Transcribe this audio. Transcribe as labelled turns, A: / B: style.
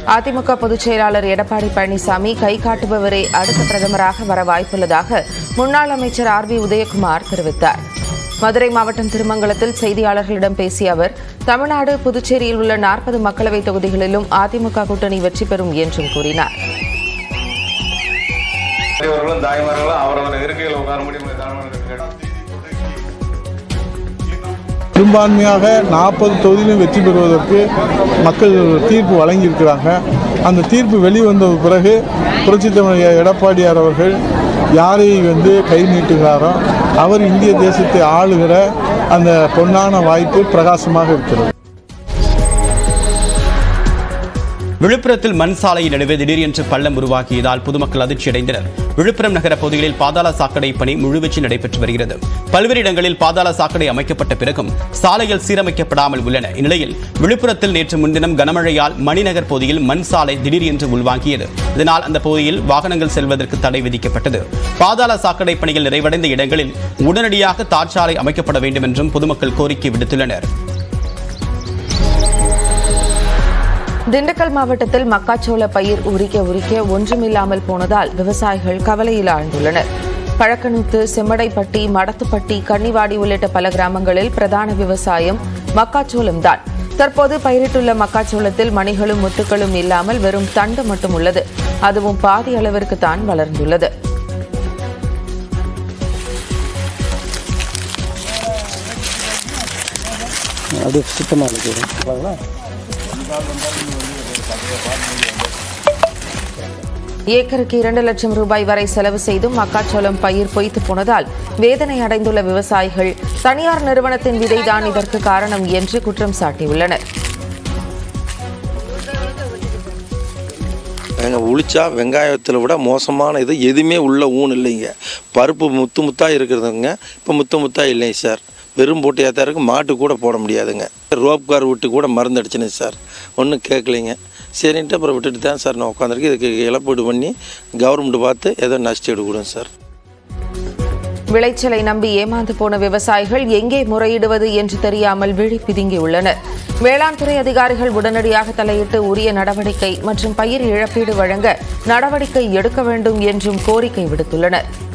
A: அதிமுக பொதுச் செயலாளர் எடப்பாடி பழனிசாமி கை காட்டுபவரே அடுத்த பிரதமராக வர வாய்ப்புள்ளதாக முன்னாள் அமைச்சர் ஆர் பி உதயகுமார் தெரிவித்தார் மதுரை மாவட்டம் திருமங்கலத்தில் செய்தியாளர்களிடம் பேசிய அவர் தமிழ்நாடு புதுச்சேரியில் உள்ள நாற்பது மக்களவைத் தொகுதிகளிலும் அதிமுக கூட்டணி வெற்றி பெறும் என்றும் கூறினார்
B: பெரியவர்களும் தாய்மார்களும் அவரவர் இருக்கையில் உட்கார முடியும்
C: பெரும்பான்மையாக நாற்பது தொகுதியிலும் வெற்றி பெறுவதற்கு மக்கள் தீர்ப்பு வழங்கியிருக்கிறாங்க அந்த தீர்ப்பு வெளிவந்த பிறகு புரட்சித் தமிழர் எடப்பாடியார் அவர்கள் யாரை வந்து கை நீட்டுகிறாரோ அவர் இந்திய தேசத்தை ஆளுகிற அந்த பொன்னான வாய்ப்பு பிரகாசமாக இருக்கிறது
D: விழுப்புரத்தில் மண் சாலை நடுவே திடீரென்று பள்ளம் உருவாகியதால் பொதுமக்கள் அதிர்ச்சியடைந்தனர் விழுப்புரம் நகர பகுதிகளில் பாதாள சாக்கடை பணி முழுவீச்சில் நடைபெற்று வருகிறது பல்வேறு இடங்களில் பாதாள சாக்கடை அமைக்கப்பட்ட பிறகும் சாலைகள் சீரமைக்கப்படாமல் உள்ளன இந்நிலையில் விழுப்புரத்தில் நேற்று முன்தினம் கனமழையால் மணிநகர் பகுதியில் மண் சாலை திடீரென்று உள்வாங்கியது இதனால் அந்த பகுதியில் வாகனங்கள் செல்வதற்கு தடை விதிக்கப்பட்டது பாதாள சாக்கடை பணிகள் நிறைவடைந்த இடங்களில் உடனடியாக தார் சாலை அமைக்கப்பட வேண்டும் என்றும் பொதுமக்கள் கோரிக்கை விடுத்துள்ளனர்
A: திண்டுக்கல் மாவட்டத்தில் மக்காச்சோள பயிர் உரிக்க உரிக்க ஒன்றுமில்லாமல் போனதால் விவசாயிகள் கவலையில் ஆழ்ந்துள்ளனர் பழக்கணுத்து செம்மடைப்பட்டி மடத்துப்பட்டி கன்னிவாடி உள்ளிட்ட பல கிராமங்களில் பிரதான விவசாயம் மக்காச்சோளம்தான் தற்போது பயிரிட்டுள்ள மக்காச்சோளத்தில் மணிகளும் முத்துக்களும் இல்லாமல் வெறும் தண்டு மட்டும் உள்ளது அதுவும் பாதி அளவிற்கு தான் வளர்ந்துள்ளது
E: அப்படியே சுத்தமாக இருக்குது
A: ஏக்கருக்கு இரண்டு லட்சம் ரூபாய் வரை செலவு செய்தும் மக்காச்சோளம் பயிர் பொய்த்து போனதால் வேதனை அடைந்துள்ள விவசாயிகள் தனியார் நிறுவனத்தின் விதைதான் இதற்கு காரணம் என்று குற்றம் சாட்டியுள்ளனர்
F: ஏங்க உளிச்சா வெங்காயத்தில் விட மோசமான இது எதுவுமே உள்ள ஊன் இல்லைங்க பருப்பு முத்து முத்தாக இருக்கிறதுங்க இப்போ முத்து முத்தா இல்லைங்க சார் வெறும் போட்டு ஏத்தாருக்கு மாட்டு கூட போட முடியாதுங்க ரோப் கார் விட்டு கூட மருந்து அடிச்சினேன் சார் ஒன்றும் கேட்கலைங்க சரின்ட்டு அப்புறம் விட்டுட்டு தான் சார் நான் உட்காந்துருக்கு இதுக்கு இழப்பீடு பண்ணி கவர்மெண்ட் பார்த்து ஏதோ நஷ்டீடு கொடுங்க சார்
A: விளைச்சலை நம்பி ஏமாந்து போன விவசாயிகள் எங்கே முறையிடுவது என்று தெரியாமல் விழி பிதுங்கியுள்ளனர் வேளாண் துறை அதிகாரிகள் உடனடியாக தலையிட்டு உரிய நடவடிக்கை மற்றும் பயிர் இழப்பீடு வழங்க நடவடிக்கை எடுக்க வேண்டும் என்றும் கோரிக்கை விடுத்துள்ளனர்